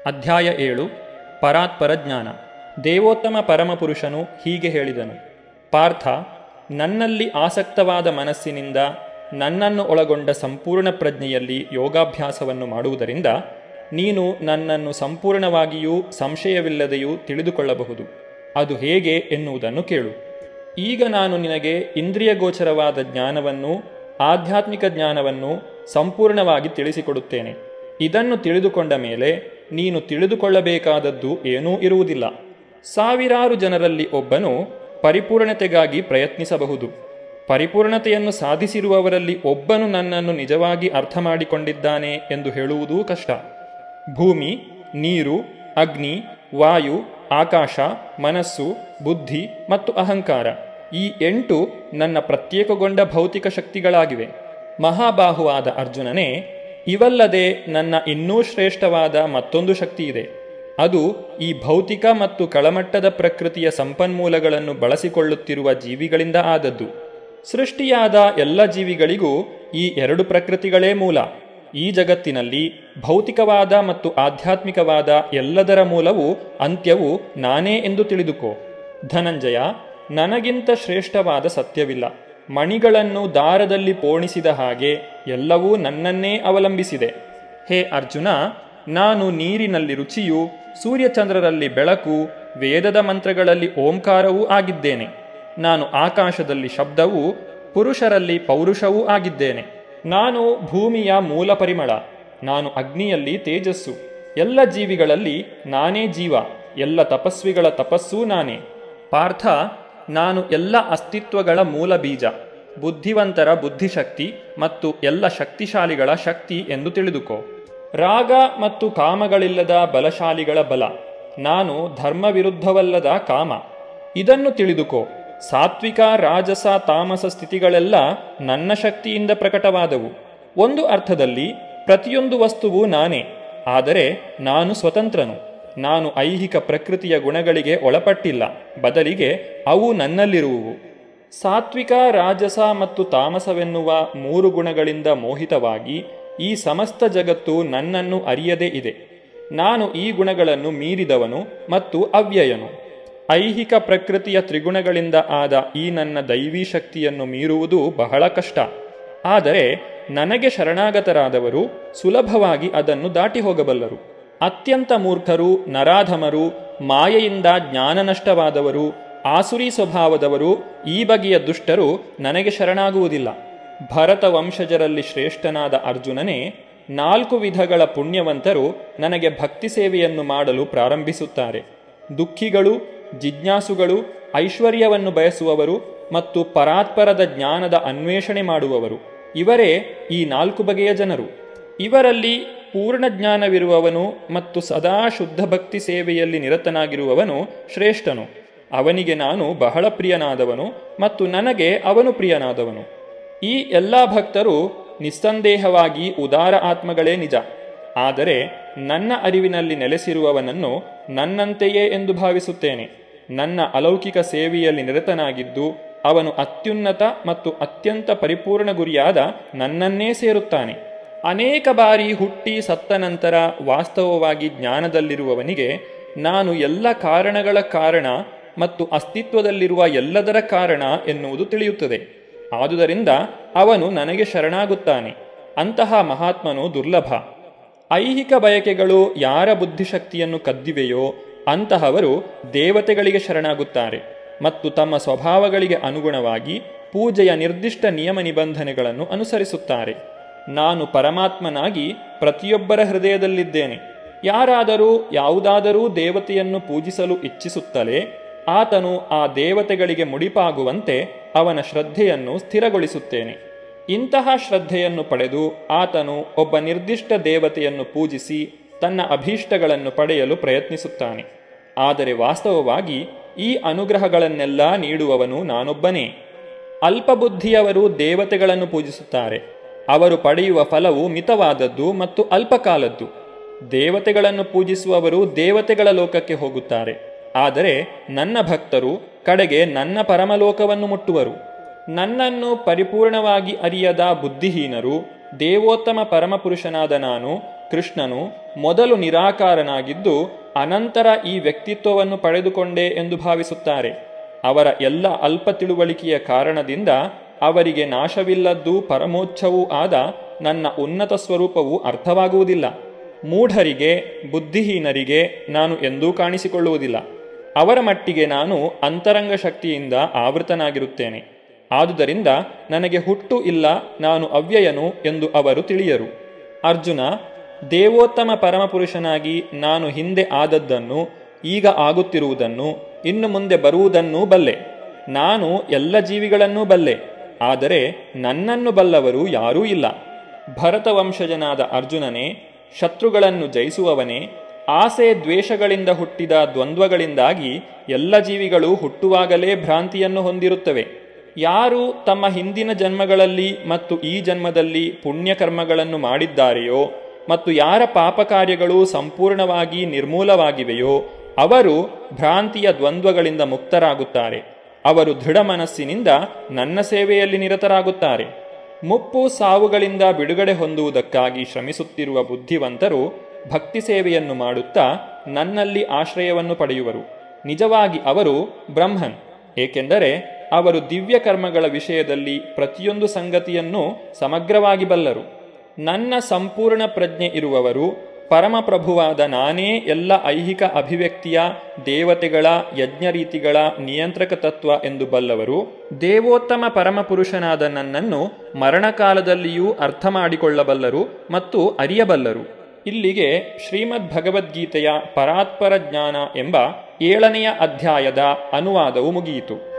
ಅಧ್ಯಾಯ ಏಳು ಪರಾತ್ಪರ ಜ್ಞಾನ ದೇವೋತ್ತಮ ಪರಮಪುರುಷನು ಹೀಗೆ ಹೇಳಿದನು ಪಾರ್ಥ ನನ್ನಲ್ಲಿ ಆಸಕ್ತವಾದ ಮನಸ್ಸಿನಿಂದ ನನ್ನನ್ನು ಒಳಗೊಂಡ ಸಂಪೂರ್ಣ ಪ್ರಜ್ಞೆಯಲ್ಲಿ ಯೋಗಾಭ್ಯಾಸವನ್ನು ಮಾಡುವುದರಿಂದ ನೀನು ನನ್ನನ್ನು ಸಂಪೂರ್ಣವಾಗಿಯೂ ಸಂಶಯವಿಲ್ಲದೆಯೂ ತಿಳಿದುಕೊಳ್ಳಬಹುದು ಅದು ಹೇಗೆ ಎನ್ನುವುದನ್ನು ಕೇಳು ಈಗ ನಾನು ನಿನಗೆ ಇಂದ್ರಿಯ ಗೋಚರವಾದ ಜ್ಞಾನವನ್ನು ಆಧ್ಯಾತ್ಮಿಕ ಜ್ಞಾನವನ್ನು ಸಂಪೂರ್ಣವಾಗಿ ತಿಳಿಸಿಕೊಡುತ್ತೇನೆ ಇದನ್ನು ತಿಳಿದುಕೊಂಡ ಮೇಲೆ ನೀನು ತಿಳಿದುಕೊಳ್ಳಬೇಕಾದದ್ದು ಏನೂ ಇರುವುದಿಲ್ಲ ಸಾವಿರಾರು ಜನರಲ್ಲಿ ಒಬ್ಬನು ಪರಿಪೂರ್ಣತೆಗಾಗಿ ಪ್ರಯತ್ನಿಸಬಹುದು ಪರಿಪೂರ್ಣತೆಯನ್ನು ಸಾಧಿಸಿರುವವರಲ್ಲಿ ಒಬ್ಬನು ನನ್ನನ್ನು ನಿಜವಾಗಿ ಅರ್ಥ ಮಾಡಿಕೊಂಡಿದ್ದಾನೆ ಎಂದು ಹೇಳುವುದೂ ಕಷ್ಟ ಭೂಮಿ ನೀರು ಅಗ್ನಿ ವಾಯು ಆಕಾಶ ಮನಸ್ಸು ಬುದ್ಧಿ ಮತ್ತು ಅಹಂಕಾರ ಈ ಎಂಟು ನನ್ನ ಪ್ರತ್ಯೇಕಗೊಂಡ ಭೌತಿಕ ಶಕ್ತಿಗಳಾಗಿವೆ ಮಹಾಬಾಹುವಾದ ಅರ್ಜುನನೇ ಇವಲ್ಲದೆ ನನ್ನ ಇನ್ನೂ ಶ್ರೇಷ್ಠವಾದ ಮತ್ತೊಂದು ಶಕ್ತಿ ಇದೆ ಅದು ಈ ಭೌತಿಕ ಮತ್ತು ಕೆಳಮಟ್ಟದ ಪ್ರಕೃತಿಯ ಸಂಪನ್ಮೂಲಗಳನ್ನು ಬಳಸಿಕೊಳ್ಳುತ್ತಿರುವ ಜೀವಿಗಳಿಂದ ಆದದ್ದು ಸೃಷ್ಟಿಯಾದ ಎಲ್ಲ ಜೀವಿಗಳಿಗೂ ಈ ಎರಡು ಪ್ರಕೃತಿಗಳೇ ಮೂಲ ಈ ಜಗತ್ತಿನಲ್ಲಿ ಭೌತಿಕವಾದ ಮತ್ತು ಆಧ್ಯಾತ್ಮಿಕವಾದ ಎಲ್ಲದರ ಮೂಲವು ಅಂತ್ಯವು ನಾನೇ ಎಂದು ತಿಳಿದುಕೋ ಧನಂಜಯ ನನಗಿಂತ ಶ್ರೇಷ್ಠವಾದ ಸತ್ಯವಿಲ್ಲ ಮಣಿಗಳನ್ನು ದಾರದಲ್ಲಿ ಪೋಣಿಸಿದ ಹಾಗೆ ಎಲ್ಲವೂ ನನ್ನನ್ನೇ ಅವಲಂಬಿಸಿದೆ ಹೇ ಅರ್ಜುನ ನಾನು ನೀರಿನಲ್ಲಿ ರುಚಿಯು ಸೂರ್ಯಚಂದ್ರರಲ್ಲಿ ಬೆಳಕು ವೇದದ ಮಂತ್ರಗಳಲ್ಲಿ ಓಂಕಾರವೂ ಆಗಿದ್ದೇನೆ ನಾನು ಆಕಾಶದಲ್ಲಿ ಶಬ್ದವೂ ಪುರುಷರಲ್ಲಿ ಪೌರುಷವೂ ಆಗಿದ್ದೇನೆ ನಾನು ಭೂಮಿಯ ಮೂಲ ಪರಿಮಳ ನಾನು ಅಗ್ನಿಯಲ್ಲಿ ತೇಜಸ್ಸು ಎಲ್ಲ ಜೀವಿಗಳಲ್ಲಿ ನಾನೇ ಜೀವ ಎಲ್ಲ ತಪಸ್ವಿಗಳ ತಪಸ್ಸೂ ನಾನೇ ಪಾರ್ಥ ನಾನು ಎಲ್ಲ ಅಸ್ತಿತ್ವಗಳ ಮೂಲ ಬೀಜ ಬುದ್ಧಿವಂತರ ಬುದ್ಧಿಶಕ್ತಿ ಮತ್ತು ಎಲ್ಲ ಶಕ್ತಿಶಾಲಿಗಳ ಶಕ್ತಿ ಎಂದು ತಿಳಿದುಕೋ ರಾಗ ಮತ್ತು ಕಾಮಗಳಿಲ್ಲದ ಬಲಶಾಲಿಗಳ ಬಲ ನಾನು ಧರ್ಮ ವಿರುದ್ಧವಲ್ಲದ ಕಾಮ ಇದನ್ನು ತಿಳಿದುಕೋ ಸಾತ್ವಿಕ ರಾಜಸ ತಾಮಸ ಸ್ಥಿತಿಗಳೆಲ್ಲ ನನ್ನ ಶಕ್ತಿಯಿಂದ ಪ್ರಕಟವಾದವು ಒಂದು ಅರ್ಥದಲ್ಲಿ ಪ್ರತಿಯೊಂದು ವಸ್ತುವು ನಾನೇ ಆದರೆ ನಾನು ಸ್ವತಂತ್ರನು ನಾನು ಐಹಿಕ ಪ್ರಕೃತಿಯ ಗುಣಗಳಿಗೆ ಒಳಪಟ್ಟಿಲ್ಲ ಬದಲಿಗೆ ಅವು ನನ್ನಲ್ಲಿರುವುವು ಸಾತ್ವಿಕ ರಾಜಸ ಮತ್ತು ತಾಮಸವೆನ್ನುವ ಮೂರು ಗುಣಗಳಿಂದ ಮೋಹಿತವಾಗಿ ಈ ಸಮಸ್ತ ಜಗತ್ತು ನನ್ನನ್ನು ಅರಿಯದೇ ಇದೆ ನಾನು ಈ ಗುಣಗಳನ್ನು ಮೀರಿದವನು ಮತ್ತು ಅವ್ಯಯನು ಐಹಿಕ ಪ್ರಕೃತಿಯ ತ್ರಿಗುಣಗಳಿಂದ ಆದ ಈ ನನ್ನ ದೈವೀ ಶಕ್ತಿಯನ್ನು ಮೀರುವುದು ಬಹಳ ಕಷ್ಟ ಆದರೆ ನನಗೆ ಶರಣಾಗತರಾದವರು ಸುಲಭವಾಗಿ ಅದನ್ನು ದಾಟಿ ಹೋಗಬಲ್ಲರು ಅತ್ಯಂತ ಮೂರ್ಖರು ನರಾಧಮರು ಮಾಯೆಯಿಂದ ಜ್ಞಾನ ನಷ್ಟವಾದವರು ಆಸುರಿ ಸ್ವಭಾವದವರು ಈ ಬಗೆಯ ದುಷ್ಟರು ನನಗೆ ಶರಣಾಗುವುದಿಲ್ಲ ಭರತ ವಂಶಜರಲ್ಲಿ ಶ್ರೇಷ್ಠನಾದ ಅರ್ಜುನನೇ ನಾಲ್ಕು ವಿಧಗಳ ಪುಣ್ಯವಂತರು ನನಗೆ ಭಕ್ತಿ ಸೇವೆಯನ್ನು ಮಾಡಲು ಪ್ರಾರಂಭಿಸುತ್ತಾರೆ ದುಃಖಿಗಳು ಜಿಜ್ಞಾಸುಗಳು ಐಶ್ವರ್ಯವನ್ನು ಬಯಸುವವರು ಮತ್ತು ಪರಾತ್ಪರದ ಜ್ಞಾನದ ಅನ್ವೇಷಣೆ ಮಾಡುವವರು ಇವರೇ ಈ ನಾಲ್ಕು ಬಗೆಯ ಜನರು ಇವರಲ್ಲಿ ಪೂರ್ಣ ಜ್ಞಾನವಿರುವವನು ಮತ್ತು ಸದಾ ಶುದ್ಧ ಭಕ್ತಿ ಸೇವೆಯಲ್ಲಿ ನಿರತನಾಗಿರುವವನು ಶ್ರೇಷ್ಠನು ಅವನಿಗೆ ನಾನು ಬಹಳ ಪ್ರಿಯನಾದವನು ಮತ್ತು ನನಗೆ ಅವನು ಪ್ರಿಯನಾದವನು ಈ ಎಲ್ಲ ಭಕ್ತರು ನಿಸ್ಸಂದೇಹವಾಗಿ ಉದಾರ ಆತ್ಮಗಳೇ ನಿಜ ಆದರೆ ನನ್ನ ಅರಿವಿನಲ್ಲಿ ನೆಲೆಸಿರುವವನನ್ನು ನನ್ನಂತೆಯೇ ಎಂದು ಭಾವಿಸುತ್ತೇನೆ ನನ್ನ ಅಲೌಕಿಕ ಸೇವೆಯಲ್ಲಿ ನಿರತನಾಗಿದ್ದು ಅವನು ಅತ್ಯುನ್ನತ ಮತ್ತು ಅತ್ಯಂತ ಪರಿಪೂರ್ಣ ಗುರಿಯಾದ ನನ್ನನ್ನೇ ಸೇರುತ್ತಾನೆ ಅನೇಕ ಬಾರಿ ಹುಟ್ಟಿ ಸತ್ತ ನಂತರ ವಾಸ್ತವವಾಗಿ ಜ್ಞಾನದಲ್ಲಿರುವವನಿಗೆ ನಾನು ಎಲ್ಲ ಕಾರಣಗಳ ಕಾರಣ ಮತ್ತು ಅಸ್ತಿತ್ವದಲ್ಲಿರುವ ಎಲ್ಲದರ ಕಾರಣ ಎನ್ನುವುದು ತಿಳಿಯುತ್ತದೆ ಆದುದರಿಂದ ಅವನು ನನಗೆ ಶರಣಾಗುತ್ತಾನೆ ಅಂತಹ ಮಹಾತ್ಮನು ದುರ್ಲಭ ಐಹಿಕ ಬಯಕೆಗಳು ಯಾರ ಬುದ್ಧಿಶಕ್ತಿಯನ್ನು ಕದ್ದಿವೆಯೋ ಅಂತಹವರು ದೇವತೆಗಳಿಗೆ ಶರಣಾಗುತ್ತಾರೆ ಮತ್ತು ತಮ್ಮ ಸ್ವಭಾವಗಳಿಗೆ ಅನುಗುಣವಾಗಿ ಪೂಜೆಯ ನಿರ್ದಿಷ್ಟ ನಿಯಮ ನಿಬಂಧನೆಗಳನ್ನು ಅನುಸರಿಸುತ್ತಾರೆ ನಾನು ಪರಮಾತ್ಮನಾಗಿ ಪ್ರತಿಯೊಬ್ಬರ ಹೃದಯದಲ್ಲಿದ್ದೇನೆ ಯಾರಾದರೂ ಯಾವುದಾದರೂ ದೇವತೆಯನ್ನು ಪೂಜಿಸಲು ಇಚ್ಛಿಸುತ್ತಲೇ ಆತನು ಆ ದೇವತೆಗಳಿಗೆ ಮುಡಿಪಾಗುವಂತೆ ಅವನ ಶ್ರದ್ಧೆಯನ್ನು ಸ್ಥಿರಗೊಳಿಸುತ್ತೇನೆ ಇಂತಹ ಶ್ರದ್ಧೆಯನ್ನು ಪಡೆದು ಆತನು ಒಬ್ಬ ನಿರ್ದಿಷ್ಟ ದೇವತೆಯನ್ನು ಪೂಜಿಸಿ ತನ್ನ ಅಭೀಷ್ಟಗಳನ್ನು ಪಡೆಯಲು ಪ್ರಯತ್ನಿಸುತ್ತಾನೆ ಆದರೆ ವಾಸ್ತವವಾಗಿ ಈ ಅನುಗ್ರಹಗಳನ್ನೆಲ್ಲ ನೀಡುವವನು ನಾನೊಬ್ಬನೇ ಅಲ್ಪಬುದ್ಧಿಯವರು ದೇವತೆಗಳನ್ನು ಪೂಜಿಸುತ್ತಾರೆ ಅವರು ಪಡೆಯುವ ಫಲವು ಮಿತವಾದದ್ದು ಮತ್ತು ಅಲ್ಪಕಾಲದ್ದು ದೇವತೆಗಳನ್ನು ಪೂಜಿಸುವವರು ದೇವತೆಗಳ ಲೋಕಕ್ಕೆ ಹೋಗುತ್ತಾರೆ ಆದರೆ ನನ್ನ ಭಕ್ತರು ಕಡೆಗೆ ನನ್ನ ಪರಮಲೋಕವನ್ನು ಮುಟ್ಟುವರು ನನ್ನನ್ನು ಪರಿಪೂರ್ಣವಾಗಿ ಅರಿಯದ ಬುದ್ಧಿಹೀನರು ದೇವೋತ್ತಮ ಪರಮಪುರುಷನಾದ ನಾನು ಕೃಷ್ಣನು ಮೊದಲು ನಿರಾಕಾರನಾಗಿದ್ದು ಅನಂತರ ಈ ವ್ಯಕ್ತಿತ್ವವನ್ನು ಪಡೆದುಕೊಂಡೆ ಎಂದು ಭಾವಿಸುತ್ತಾರೆ ಅವರ ಎಲ್ಲ ಅಲ್ಪ ತಿಳುವಳಿಕೆಯ ಕಾರಣದಿಂದ ಅವರಿಗೆ ನಾಶವಿಲ್ಲದ್ದೂ ಪರಮೋಚ್ಛವೂ ಆದ ನನ್ನ ಉನ್ನತ ಸ್ವರೂಪವು ಅರ್ಥವಾಗುವುದಿಲ್ಲ ಮೂಢರಿಗೆ ಬುದ್ಧಿಹೀನರಿಗೆ ನಾನು ಎಂದೂ ಕಾಣಿಸಿಕೊಳ್ಳುವುದಿಲ್ಲ ಅವರ ಮಟ್ಟಿಗೆ ನಾನು ಅಂತರಂಗ ಶಕ್ತಿಯಿಂದ ಆವೃತನಾಗಿರುತ್ತೇನೆ ಆದುದರಿಂದ ನನಗೆ ಹುಟ್ಟು ಇಲ್ಲ ನಾನು ಅವ್ಯಯನು ಎಂದು ಅವರು ತಿಳಿಯರು ಅರ್ಜುನ ದೇವೋತ್ತಮ ಪರಮಪುರುಷನಾಗಿ ನಾನು ಹಿಂದೆ ಆದದ್ದನ್ನು ಈಗ ಆಗುತ್ತಿರುವುದನ್ನು ಇನ್ನು ಮುಂದೆ ಬರುವುದನ್ನೂ ಬಲ್ಲೆ ನಾನು ಎಲ್ಲ ಜೀವಿಗಳನ್ನೂ ಬಲ್ಲೆ ಆದರೆ ನನ್ನನ್ನು ಬಲ್ಲವರು ಯಾರೂ ಇಲ್ಲ ಭರತ ವಂಶಜನಾದ ಅರ್ಜುನನೇ ಶತ್ರುಗಳನ್ನು ಜಯಿಸುವವನೇ ಆಸೆ ದ್ವೇಷಗಳಿಂದ ಹುಟ್ಟಿದ ದ್ವಂದ್ವಗಳಿಂದಾಗಿ ಎಲ್ಲ ಜೀವಿಗಳು ಹುಟ್ಟುವಾಗಲೇ ಭ್ರಾಂತಿಯನ್ನು ಹೊಂದಿರುತ್ತವೆ ಯಾರು ತಮ್ಮ ಹಿಂದಿನ ಜನ್ಮಗಳಲ್ಲಿ ಮತ್ತು ಈ ಜನ್ಮದಲ್ಲಿ ಪುಣ್ಯಕರ್ಮಗಳನ್ನು ಮಾಡಿದ್ದಾರೆಯೋ ಮತ್ತು ಯಾರ ಪಾಪ ಕಾರ್ಯಗಳು ಸಂಪೂರ್ಣವಾಗಿ ನಿರ್ಮೂಲವಾಗಿವೆಯೋ ಅವರು ಭ್ರಾಂತಿಯ ದ್ವಂದ್ವಗಳಿಂದ ಮುಕ್ತರಾಗುತ್ತಾರೆ ಅವರು ದೃಢ ಮನಸ್ಸಿನಿಂದ ನನ್ನ ಸೇವೆಯಲ್ಲಿ ನಿರತರಾಗುತ್ತಾರೆ ಮುಪ್ಪು ಸಾವುಗಳಿಂದ ಬಿಡುಗಡೆ ಹೊಂದುವುದಕ್ಕಾಗಿ ಶ್ರಮಿಸುತ್ತಿರುವ ಬುದ್ಧಿವಂತರು ಭಕ್ತಿ ಸೇವೆಯನ್ನು ಮಾಡುತ್ತಾ ನನ್ನಲ್ಲಿ ಆಶ್ರಯವನ್ನು ಪಡೆಯುವರು ನಿಜವಾಗಿ ಅವರು ಬ್ರಹ್ಮನ್ ಏಕೆಂದರೆ ಅವರು ದಿವ್ಯ ಕರ್ಮಗಳ ವಿಷಯದಲ್ಲಿ ಪ್ರತಿಯೊಂದು ಸಂಗತಿಯನ್ನು ಸಮಗ್ರವಾಗಿ ಬಲ್ಲರು ನನ್ನ ಸಂಪೂರ್ಣ ಪ್ರಜ್ಞೆ ಇರುವವರು ಪರಮಪ್ರಭುವಾದ ನಾನೇ ಎಲ್ಲ ಐಹಿಕ ಅಭಿವ್ಯಕ್ತಿಯ ದೇವತೆಗಳ ಯಜ್ಞರೀತಿಗಳ ನಿಯಂತ್ರಕ ತತ್ವ ಎಂದು ಬಲ್ಲವರು ದೇವೋತ್ತಮ ಪರಮಪುರುಷನಾದ ನನ್ನನ್ನು ಮರಣಕಾಲದಲ್ಲಿಯೂ ಅರ್ಥ ಮಾಡಿಕೊಳ್ಳಬಲ್ಲರು ಮತ್ತು ಅರಿಯಬಲ್ಲರು ಇಲ್ಲಿಗೆ ಶ್ರೀಮದ್ ಭಗವದ್ಗೀತೆಯ ಪರಾತ್ಪರ ಜ್ಞಾನ ಎಂಬ ಏಳನೆಯ ಅಧ್ಯಾಯದ ಅನುವಾದವು ಮುಗಿಯಿತು